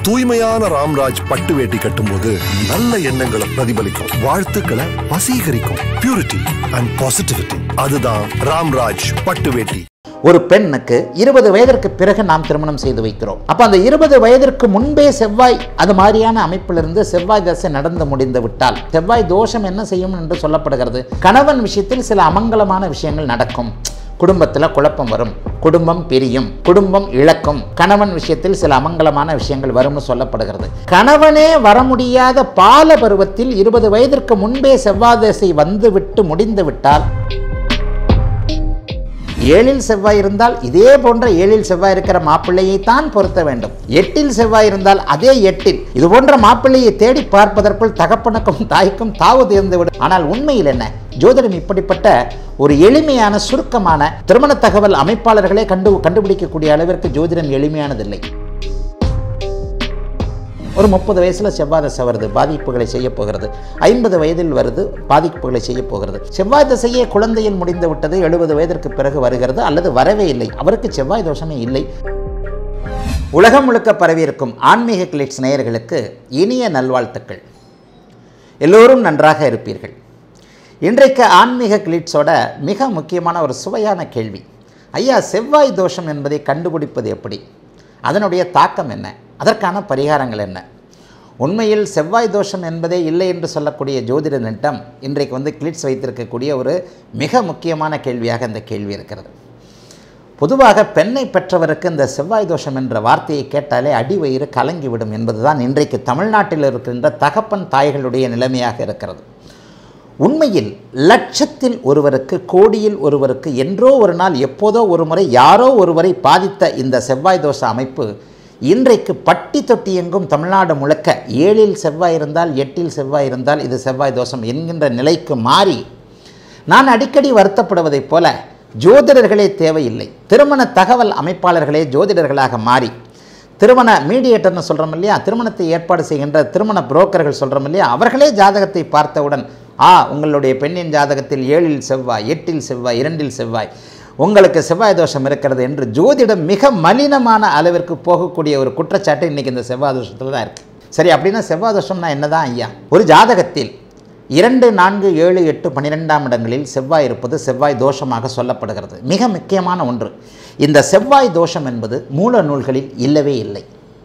தூய்மையான ராம்ராஜ் பட்டு வேட்டி கட்டும்போது நல்ல எண்ணங்களை பிரதிபலிக்கும் வாழ்த்துக்களை வசீகரிக்கும் பியூரிட்டி அண்ட் பாசிட்டிவிட்டி அதுதான் ராம்ராஜ் பட்டு வேட்டி ஒரு பெண்ணுக்கு இருபது வயதிற்கு பிறகு நாம் திருமணம் செய்து வைக்கிறோம் அப்ப அந்த இருபது வயதிற்கு முன்பே செவ்வாய் அது மாதிரியான அமைப்பிலிருந்து செவ்வாய் தசை நடந்து முடிந்து விட்டால் செவ்வாய் தோஷம் என்ன செய்யும் என்று சொல்லப்படுகிறது கணவன் விஷயத்தில் சில அமங்கலமான விஷயங்கள் நடக்கும் குடும்பத்தில் குழப்பம் வரும் குடும்பம் பிரியும் குடும்பம் இழக்கும் கணவன் விஷயத்தில் சில அமங்கலமான விஷயங்கள் வரும்னு சொல்லப்படுகிறது கணவனே வர முடியாத பால பருவத்தில் இருபது வயதிற்கு முன்பே செவ்வாய் தசை வந்து விட்டு முடிந்து விட்டால் ஏழில் செவ்வாய் இருந்தால் இதே போன்ற ஏழில் செவ்வாய் இருக்கிற மாப்பிள்ளையை தான் பொருத்த வேண்டும் எட்டில் செவ்வாய் இருந்தால் அதே எட்டில் இது போன்ற மாப்பிள்ளையை தேடி பார்ப்பதற்குள் தகப்பனுக்கும் தாய்க்கும் தாவு தேர்ந்துவிடும் ஆனால் உண்மையில் என்ன ஜோதிடம் இப்படிப்பட்ட ஒரு எளிமையான சுருக்கமான திருமண தகவல் அமைப்பாளர்களே கண்டு கண்டுபிடிக்கக்கூடிய அளவிற்கு ஜோதிடம் எளிமையானதில்லை ஒரு முப்பது வயசில் செவ்வாய் தசை வருது பாதிப்புகளை செய்ய போகிறது ஐம்பது வயதில் வருது பாதிப்புகளை செய்ய போகிறது செவ்வாய் தசையே குழந்தையில் முடிந்து விட்டது எழுபது வயதிற்கு பிறகு வருகிறது அல்லது வரவே இல்லை அவருக்கு செவ்வாய் தோஷமே இல்லை உலகம் முழுக்க பரவியிருக்கும் ஆன்மீக கிளிட்ஸ் நேயர்களுக்கு இனிய நல்வாழ்த்துக்கள் எல்லோரும் நன்றாக இருப்பீர்கள் இன்றைக்கு ஆன்மீக கிளிட்ஸோட மிக முக்கியமான ஒரு சுவையான கேள்வி ஐயா செவ்வாய் தோஷம் என்பதை கண்டுபிடிப்பது எப்படி அதனுடைய தாக்கம் என்ன அதற்கான பரிகாரங்கள் என்ன உண்மையில் செவ்வாய் தோஷம் என்பதே இல்லை என்று சொல்லக்கூடிய ஜோதிட நட்டம் இன்றைக்கு வந்து கிளிட்ஸ் வைத்திருக்கக்கூடிய ஒரு மிக முக்கியமான கேள்வியாக இந்த கேள்வி இருக்கிறது பொதுவாக பெண்ணை பெற்றவருக்கு இந்த செவ்வாய் தோஷம் என்ற வார்த்தையை கேட்டாலே அடிவயிறு கலங்கிவிடும் என்பதுதான் இன்றைக்கு தமிழ்நாட்டில் இருக்கின்ற தகப்பன் தாய்களுடைய நிலைமையாக இருக்கிறது உண்மையில் லட்சத்தில் ஒருவருக்கு கோடியில் ஒருவருக்கு என்றோ ஒரு நாள் எப்போதோ ஒரு முறை யாரோ ஒருவரை பாதித்த இந்த செவ்வாய் தோஷ அமைப்பு இன்றைக்கு பட்டி தொட்டி எங்கும் தமிழ்நாடு முழுக்க ஏழில் செவ்வாய் இருந்தால் எட்டில் செவ்வாய் இருந்தால் இது செவ்வாய் தோஷம் என்கின்ற நிலைக்கு மாறி நான் அடிக்கடி வருத்தப்படுவதைப் போல ஜோதிடர்களே தேவையில்லை திருமண தகவல் அமைப்பாளர்களே ஜோதிடர்களாக மாறி திருமண மீடியேட்டர்னு சொல்கிறோம் இல்லையா திருமணத்தை ஏற்பாடு செய்கின்ற திருமண புரோக்கர்கள் சொல்கிறோம் இல்லையா அவர்களே ஜாதகத்தை பார்த்தவுடன் ஆ உங்களுடைய பெண்ணின் ஜாதகத்தில் ஏழில் செவ்வாய் எட்டில் செவ்வாய் இரண்டில் செவ்வாய் உங்களுக்கு செவ்வாய் தோஷம் இருக்கிறது என்று ஜோதிடம் மிக மலினமான அளவிற்கு போகக்கூடிய ஒரு குற்றச்சாட்டு இன்றைக்கி இந்த செவ்வாய் தோஷத்தில் தான் இருக்குது சரி அப்படின்னா செவ்வாய் தோஷம்னா என்னதான் ஐயா ஒரு ஜாதகத்தில் இரண்டு நான்கு ஏழு எட்டு பன்னிரெண்டாம் இடங்களில் செவ்வாய் இருப்பது செவ்வாய் தோஷமாக சொல்லப்படுகிறது மிக முக்கியமான ஒன்று இந்த செவ்வாய் தோஷம் என்பது மூல நூல்களில் இல்லவே இல்லை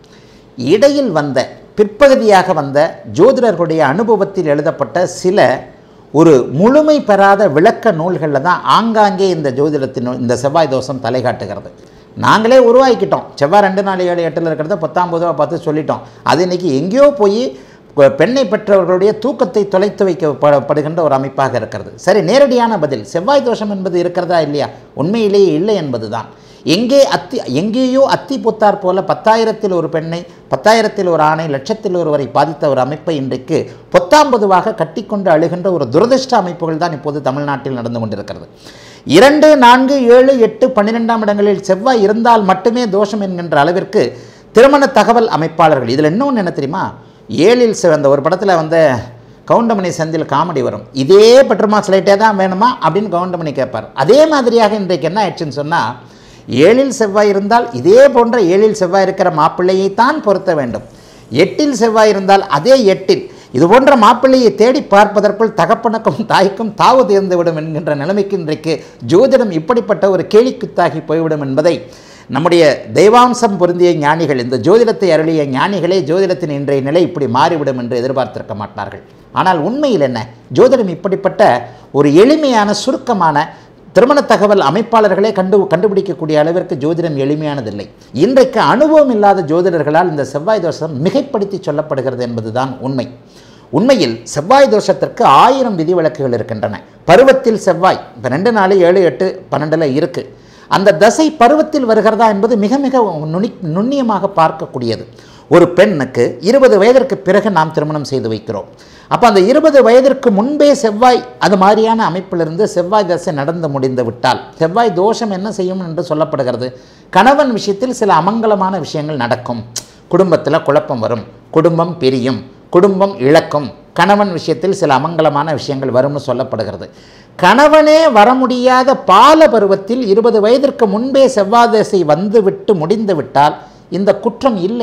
இடையில் வந்த பிற்பகுதியாக வந்த ஜோதிடர்களுடைய அனுபவத்தில் எழுதப்பட்ட சில ஒரு முழுமை பெறாத விளக்க நூல்களில் தான் ஆங்காங்கே இந்த ஜோதிடத்தின் இந்த செவ்வாய் தோஷம் தலை காட்டுகிறது நாங்களே உருவாக்கிட்டோம் செவ்வாய் ரெண்டு நாலு ஏழு எட்டில் இருக்கிறத பத்தாம் ரூபா பார்த்து சொல்லிட்டோம் அது இன்றைக்கி எங்கேயோ போய் பெண்ணை பெற்றவர்களுடைய தூக்கத்தை தொலைத்து வைக்கப்படுகின்ற ஒரு அமைப்பாக இருக்கிறது சரி நேரடியான பதில் செவ்வாய் தோஷம் என்பது இருக்கிறதா இல்லையா உண்மையிலேயே இல்லை என்பதுதான் எங்கே அத்தி எங்கேயோ அத்தி புத்தார் போல பத்தாயிரத்தில் ஒரு பெண்ணை பத்தாயிரத்தில் ஒரு ஆணை லட்சத்தில் ஒருவரை பாதித்த ஒரு அமைப்பை இன்றைக்கு பொத்தாம் பொதுவாக கட்டிக்கொண்டு அழுகின்ற ஒரு துரதிருஷ்ட அமைப்புகள் தான் இப்போது தமிழ்நாட்டில் நடந்து கொண்டிருக்கிறது இரண்டு நான்கு ஏழு எட்டு பன்னிரெண்டாம் இடங்களில் செவ்வாய் இருந்தால் மட்டுமே தோஷம் என்கின்ற அளவிற்கு திருமண தகவல் அமைப்பாளர்கள் இதில் இன்னொன்று என்ன தெரியுமா ஏழில் அந்த ஒரு படத்தில் வந்து கவுண்டமணி சந்தில் காமெடி வரும் இதே பெட்ரோமாஸ் லைட்டே தான் வேணுமா அப்படின்னு கவுண்டமணி கேட்பார் அதே மாதிரியாக இன்றைக்கு என்ன ஆயிடுச்சுன்னு சொன்னால் ஏழில் செவ்வாய் இருந்தால் இதே போன்ற ஏழில் செவ்வாய் இருக்கிற மாப்பிள்ளையை தான் பொருத்த வேண்டும் எட்டில் செவ்வாய் இருந்தால் அதே எட்டில் இது போன்ற மாப்பிள்ளையை தேடி பார்ப்பதற்குள் தகப்பனுக்கும் தாய்க்கும் தாவு தேர்ந்துவிடும் என்கின்ற நிலைமைக்கு இன்றைக்கு ஜோதிடம் இப்படிப்பட்ட ஒரு கேலிக்குத்தாகி போய்விடும் என்பதை நம்முடைய தெய்வாம்சம் பொருந்திய ஞானிகள் இந்த ஜோதிடத்தை அருளிய ஞானிகளே ஜோதிடத்தின் இன்றைய நிலை இப்படி மாறிவிடும் என்று எதிர்பார்த்திருக்க மாட்டார்கள் ஆனால் உண்மையில் என்ன ஜோதிடம் இப்படிப்பட்ட ஒரு எளிமையான சுருக்கமான திருமண தகவல் அமைப்பாளர்களே கண்டு கண்டுபிடிக்கக்கூடிய அளவிற்கு ஜோதிடம் எளிமையானதில்லை இன்றைக்கு அனுபவம் இல்லாத ஜோதிடர்களால் இந்த செவ்வாய் தோஷம் மிகைப்படுத்தி சொல்லப்படுகிறது என்பதுதான் உண்மை உண்மையில் செவ்வாய் தோஷத்திற்கு ஆயிரம் விதிவிலக்குகள் இருக்கின்றன பருவத்தில் செவ்வாய் இப்போ ரெண்டு நாலு ஏழு எட்டு பன்னெண்டில் இருக்குது அந்த தசை பருவத்தில் வருகிறதா என்பது மிக மிக நுனி நுண்ணியமாக பார்க்கக்கூடியது ஒரு பெண்ணுக்கு இருபது வயதிற்கு பிறகு நாம் திருமணம் செய்து வைக்கிறோம் அப்போ அந்த இருபது வயதிற்கு முன்பே செவ்வாய் அது மாதிரியான அமைப்பிலிருந்து செவ்வாய் தசை நடந்து முடிந்து விட்டால் செவ்வாய் தோஷம் என்ன செய்யும் என்று சொல்லப்படுகிறது கணவன் விஷயத்தில் சில அமங்கலமான விஷயங்கள் நடக்கும் குடும்பத்தில் குழப்பம் வரும் குடும்பம் பிரியும் குடும்பம் இழக்கும் கணவன் விஷயத்தில் சில அமங்கலமான விஷயங்கள் வரும்னு சொல்லப்படுகிறது கணவனே வர முடியாத பால பருவத்தில் இருபது வயதிற்கு முன்பே செவ்வாதசை வந்துவிட்டு முடிந்து விட்டால் இந்த குற்றம் இல்லை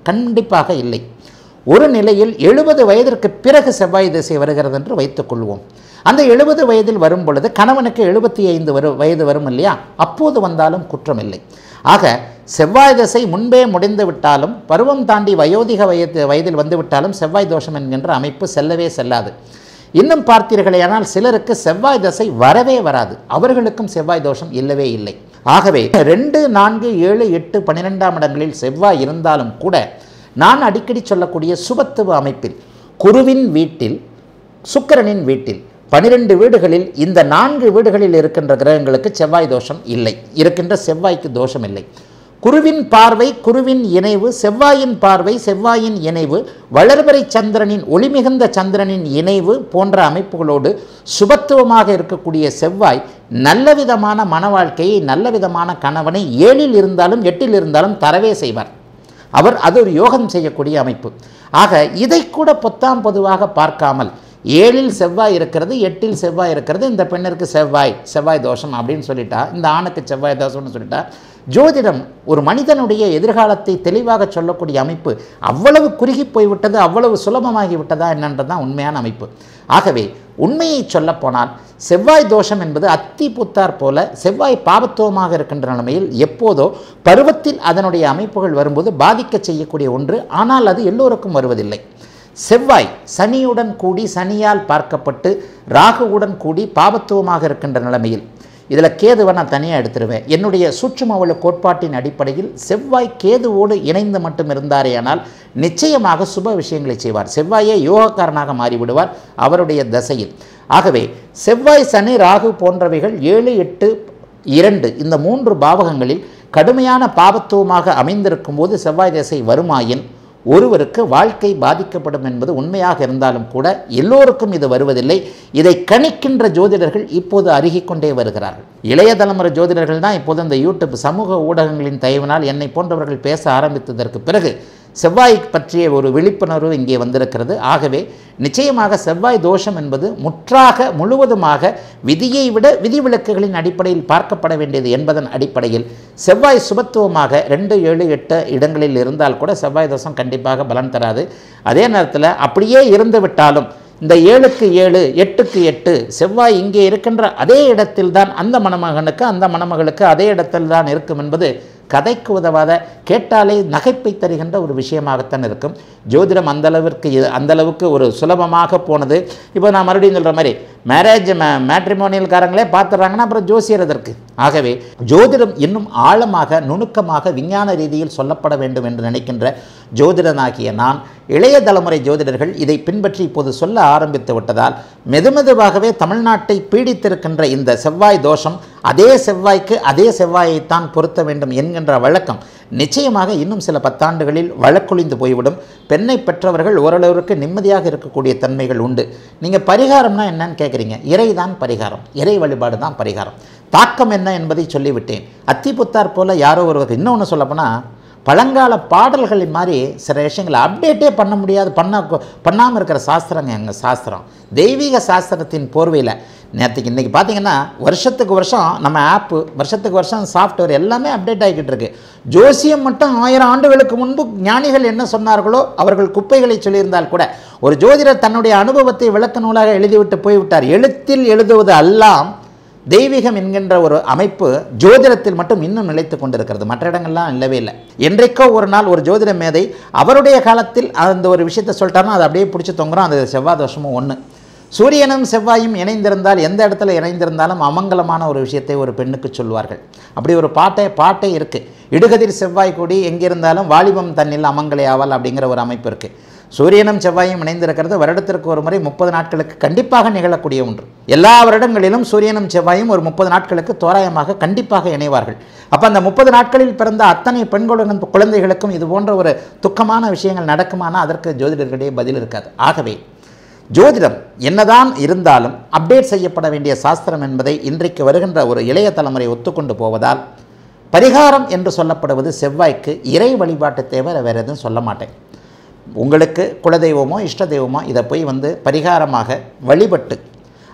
கண்டிப்பாக இல்லை ஒரு நிலையில் எழுபது வயதிற்கு பிறகு செவ்வாய் திசை வருகிறது என்று வைத்துக்கொள்வோம் அந்த எழுபது வயதில் வரும் பொழுது கணவனுக்கு எழுபத்தி ஐந்து வரு வயது வரும் இல்லையா அப்போது வந்தாலும் குற்றமில்லை ஆக செவ்வாய் திசை முன்பே முடிந்து விட்டாலும் பருவம் தாண்டி வயோதிக வயது வயதில் வந்து விட்டாலும் செவ்வாய் தோஷம் என்கின்ற அமைப்பு செல்லவே செல்லாது இன்னும் பார்த்தீர்களேயானால் சிலருக்கு செவ்வாய் தசை வரவே வராது அவர்களுக்கும் செவ்வாய் தோஷம் இல்லவே இல்லை ஆகவே ரெண்டு நான்கு ஏழு எட்டு பன்னிரெண்டாம் இடங்களில் செவ்வாய் இருந்தாலும் கூட நான் அடிக்கடி சொல்லக்கூடிய சுபத்துவ அமைப்பில் குருவின் வீட்டில் சுக்கிரனின் வீட்டில் பனிரெண்டு வீடுகளில் இந்த நான்கு வீடுகளில் இருக்கின்ற கிரகங்களுக்கு செவ்வாய் தோஷம் இல்லை இருக்கின்ற செவ்வாய்க்கு தோஷம் இல்லை குருவின் பார்வை குருவின் இணைவு செவ்வாயின் பார்வை செவ்வாயின் இணைவு வளர்வரை சந்திரனின் ஒளிமிகுந்த சந்திரனின் இணைவு போன்ற அமைப்புகளோடு சுபத்துவமாக இருக்கக்கூடிய செவ்வாய் நல்ல விதமான மன வாழ்க்கையை நல்ல விதமான கணவனை ஏழில் இருந்தாலும் எட்டில் இருந்தாலும் தரவே செய்வார் அவர் அது ஒரு யோகம் செய்யக்கூடிய அமைப்பு ஆக இதை கூட பொத்தாம் பொதுவாக பார்க்காமல் ஏழில் செவ்வாய் இருக்கிறது எட்டில் செவ்வாய் இருக்கிறது இந்த பெண்ணிற்கு செவ்வாய் செவ்வாய் தோஷம் அப்படின்னு சொல்லிட்டா இந்த ஆணுக்கு செவ்வாய் தோஷம்னு சொல்லிட்டா ஜோதிடம் ஒரு மனிதனுடைய எதிர்காலத்தை தெளிவாக சொல்லக்கூடிய அமைப்பு அவ்வளவு குறுகி போய்விட்டது அவ்வளவு சுலபமாகி விட்டதா என்னன்றது தான் உண்மையான அமைப்பு ஆகவே உண்மையை சொல்லப்போனால் செவ்வாய் தோஷம் என்பது அத்தி புத்தார் போல செவ்வாய் பாபத்துவமாக இருக்கின்ற நிலைமையில் எப்போதோ பருவத்தில் அதனுடைய அமைப்புகள் வரும்போது பாதிக்க செய்யக்கூடிய ஒன்று ஆனால் அது எல்லோருக்கும் வருவதில்லை செவ்வாய் சனியுடன் கூடி சனியால் பார்க்கப்பட்டு ராகுவுடன் கூடி பாபத்துவமாக இருக்கின்ற நிலைமையில் இதில் கேதுவை நான் தனியாக எடுத்துருவேன் என்னுடைய சூட்சுமவள கோட்பாட்டின் அடிப்படையில் செவ்வாய் கேதுவோடு இணைந்து மட்டும் இருந்தாரேயானால் நிச்சயமாக சுப விஷயங்களை செய்வார் செவ்வாயே யோகக்காரனாக மாறிவிடுவார் அவருடைய தசையில் ஆகவே செவ்வாய் சனி ராகு போன்றவைகள் ஏழு எட்டு இரண்டு இந்த மூன்று பாவகங்களில் கடுமையான பாபத்துவமாக அமைந்திருக்கும் போது செவ்வாய் திசை வருமாயின் ஒருவருக்கு வாழ்க்கை பாதிக்கப்படும் என்பது உண்மையாக இருந்தாலும் கூட எல்லோருக்கும் இது வருவதில்லை இதை கணிக்கின்ற ஜோதிடர்கள் இப்போது அருகிக் கொண்டே வருகிறார்கள் இளைய தலைமுறை ஜோதிடர்கள் தான் இப்போது இந்த யூடியூப் சமூக ஊடகங்களின் தயவினால் என்னை போன்றவர்கள் பேச ஆரம்பித்ததற்கு பிறகு செவ்வாய் பற்றிய ஒரு விழிப்புணர்வு இங்கே வந்திருக்கிறது ஆகவே நிச்சயமாக செவ்வாய் தோஷம் என்பது முற்றாக முழுவதுமாக விதியை விட விதிவிலக்குகளின் அடிப்படையில் பார்க்கப்பட வேண்டியது என்பதன் அடிப்படையில் செவ்வாய் சுபத்துவமாக ரெண்டு ஏழு எட்டு இடங்களில் இருந்தால் கூட செவ்வாய் தோஷம் கண்டிப்பாக பலன் தராது அதே நேரத்தில் அப்படியே இருந்து விட்டாலும் இந்த ஏழுக்கு ஏழு எட்டுக்கு எட்டு செவ்வாய் இங்கே இருக்கின்ற அதே இடத்தில்தான் அந்த மணமகனுக்கு அந்த மணமகளுக்கு அதே இடத்தில் தான் இருக்கும் என்பது கதைக்கு உதவாத கேட்டாலே நகைப்பை தருகின்ற ஒரு விஷயமாகத்தான் இருக்கும் ஜோதிடம் அந்த அளவிற்கு இது அந்த அளவுக்கு ஒரு சுலபமாக போனது இப்போ நான் மறுபடியும் சொல்கிற மாதிரி மேரேஜ் மே மேட்ரிமோனியல்காரங்களே பார்த்துறாங்கன்னா அப்புறம் ஜோசியர் எதற்கு ஆகவே ஜோதிடம் இன்னும் ஆழமாக நுணுக்கமாக விஞ்ஞான ரீதியில் சொல்லப்பட வேண்டும் என்று நினைக்கின்ற ஜோதிடனாகிய நான் இளைய தலைமுறை ஜோதிடர்கள் இதை பின்பற்றி இப்போது சொல்ல ஆரம்பித்து விட்டதால் மெதுமெதுவாகவே தமிழ்நாட்டை பீடித்திருக்கின்ற இந்த செவ்வாய் தோஷம் அதே செவ்வாய்க்கு அதே செவ்வாயைத்தான் பொருத்த வேண்டும் என்கின்ற வழக்கம் நிச்சயமாக இன்னும் சில பத்தாண்டுகளில் வழக்கொழிந்து போய்விடும் பெண்ணை பெற்றவர்கள் ஓரளவிற்கு நிம்மதியாக இருக்கக்கூடிய தன்மைகள் உண்டு நீங்கள் பரிகாரம்னா என்னன்னு கேட்குறீங்க இறை தான் பரிகாரம் இறை வழிபாடு தான் பரிகாரம் தாக்கம் என்ன என்பதை சொல்லிவிட்டேன் அத்திபுத்தார் போல யாரோ ஒருவர் இன்னொன்று சொல்லப்போனால் பழங்கால பாடல்களின் மாதிரி சில விஷயங்களை அப்டேட்டே பண்ண முடியாது பண்ண பண்ணாமல் இருக்கிற சாஸ்திரங்க எங்கள் சாஸ்திரம் தெய்வீக சாஸ்திரத்தின் போர்வையில் நேற்றுக்கு இன்றைக்கி பார்த்தீங்கன்னா வருஷத்துக்கு வருஷம் நம்ம ஆப்பு வருஷத்துக்கு வருஷம் சாஃப்ட்வேர் எல்லாமே அப்டேட் ஆகிக்கிட்டு இருக்கு ஜோசியம் மட்டும் ஆயிரம் ஆண்டுகளுக்கு முன்பு ஞானிகள் என்ன சொன்னார்களோ அவர்கள் குப்பைகளை சொல்லியிருந்தால் கூட ஒரு ஜோதிடர் தன்னுடைய அனுபவத்தை விளக்க நூலாக எழுதிவிட்டு போய்விட்டார் எழுத்தில் எழுதுவது எல்லாம் தெய்வீகம் என்கின்ற ஒரு அமைப்பு ஜோதிடத்தில் மட்டும் இன்னும் நிலைத்து கொண்டிருக்கிறது மற்ற இடங்கள்லாம் இல்லவே இல்லை என்றைக்கோ ஒரு நாள் ஒரு ஜோதிட மேதை அவருடைய காலத்தில் அந்த ஒரு விஷயத்தை சொல்லிட்டாருன்னா அதை அப்படியே பிடிச்சி தொங்குறோம் அது செவ்வாய் தோஷமும் ஒன்று சூரியனும் செவ்வாயும் இணைந்திருந்தால் எந்த இடத்துல இணைந்திருந்தாலும் அமங்கலமான ஒரு விஷயத்தை ஒரு பெண்ணுக்கு சொல்வார்கள் அப்படி ஒரு பாட்டே பாட்டே இருக்குது இடுகதிர் செவ்வாய் கூடி எங்கிருந்தாலும் வாலிபம் தன்னில் அமங்கலை ஆவால் அப்படிங்கிற ஒரு அமைப்பு இருக்குது சூரியனும் செவ்வாயும் இணைந்திருக்கிறது வருடத்திற்கு ஒரு முறை முப்பது நாட்களுக்கு கண்டிப்பாக நிகழக்கூடிய ஒன்று எல்லா வருடங்களிலும் சூரியனும் செவ்வாயும் ஒரு முப்பது நாட்களுக்கு தோராயமாக கண்டிப்பாக இணைவார்கள் அப்போ அந்த முப்பது நாட்களில் பிறந்த அத்தனை பெண்களுடன் குழந்தைகளுக்கும் இது போன்ற ஒரு துக்கமான விஷயங்கள் நடக்குமானா அதற்கு ஜோதிடர்களிடையே பதில் இருக்காது ஆகவே ஜோதிடம் என்னதான் இருந்தாலும் அப்டேட் செய்யப்பட வேண்டிய சாஸ்திரம் என்பதை இன்றைக்கு வருகின்ற ஒரு இளைய தலைமுறை ஒத்துக்கொண்டு போவதால் பரிகாரம் என்று சொல்லப்படுவது செவ்வாய்க்கு இறை வழிபாட்டு தேவை வேறு எதுவும் சொல்ல மாட்டேன் உங்களுக்கு குலதெய்வமோ இஷ்ட தெய்வமோ இதை போய் வந்து பரிகாரமாக வழிபட்டு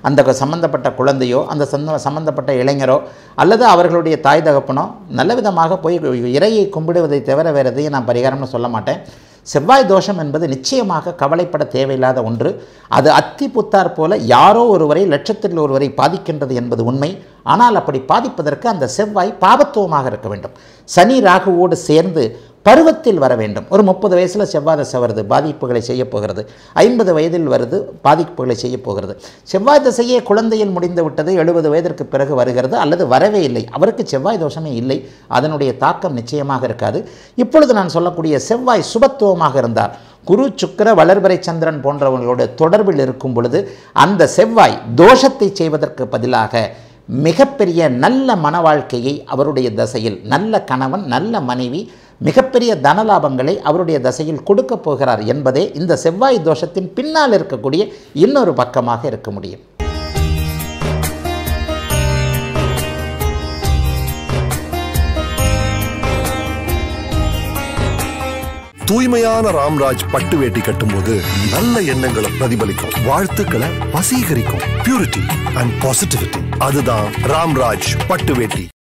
அந்த சம்பந்தப்பட்ட குழந்தையோ அந்த சந்த சம்பந்தப்பட்ட இளைஞரோ அல்லது அவர்களுடைய தாய் தகப்பனோ நல்ல விதமாக போய் இறையை கும்பிடுவதை தவிர வேறு எதையும் நான் பரிகாரம்னு சொல்ல மாட்டேன் செவ்வாய் தோஷம் என்பது நிச்சயமாக கவலைப்பட தேவையில்லாத ஒன்று அது அத்தி புத்தார் போல யாரோ ஒருவரை லட்சத்தில் ஒருவரை பாதிக்கின்றது என்பது உண்மை ஆனால் அப்படி பாதிப்பதற்கு அந்த செவ்வாய் பாபத்துவமாக இருக்க வேண்டும் சனி ராகுவோடு சேர்ந்து பருவத்தில் வர வேண்டும் ஒரு முப்பது வயசில் செவ்வாய் தசை வருது பாதிப்புகளை செய்ய போகிறது ஐம்பது வயதில் வருது பாதிப்புகளை செய்ய போகிறது செவ்வாய் தசையே குழந்தையில் முடிந்து விட்டது எழுபது வயதிற்கு பிறகு வருகிறது அல்லது வரவே இல்லை அவருக்கு செவ்வாய் தோஷமே இல்லை அதனுடைய தாக்கம் நிச்சயமாக இருக்காது இப்பொழுது நான் சொல்லக்கூடிய செவ்வாய் சுபத்துவமாக இருந்தார் குரு சுக்கிர வளர்பிறை சந்திரன் போன்றவர்களோட தொடர்பில் இருக்கும் பொழுது அந்த செவ்வாய் தோஷத்தை செய்வதற்கு பதிலாக மிகப்பெரிய நல்ல மன வாழ்க்கையை அவருடைய தசையில் நல்ல கணவன் நல்ல மனைவி மிகப்பெரிய தனலாபங்களை அவருடைய தசையில் கொடுக்க போகிறார் என்பதே இந்த செவ்வாய் தோஷத்தின் பின்னால் இருக்கக்கூடிய இன்னொரு பக்கமாக இருக்க முடியும் தூய்மையான ராம்ராஜ் பட்டு வேட்டி கட்டும்போது நல்ல எண்ணங்களை பிரதிபலிக்கும் வாழ்த்துக்களை வசீகரிக்கும் பியூரிட்டி அண்ட் பாசிட்டிவிட்டி அதுதான் ராம்ராஜ் பட்டு வேட்டி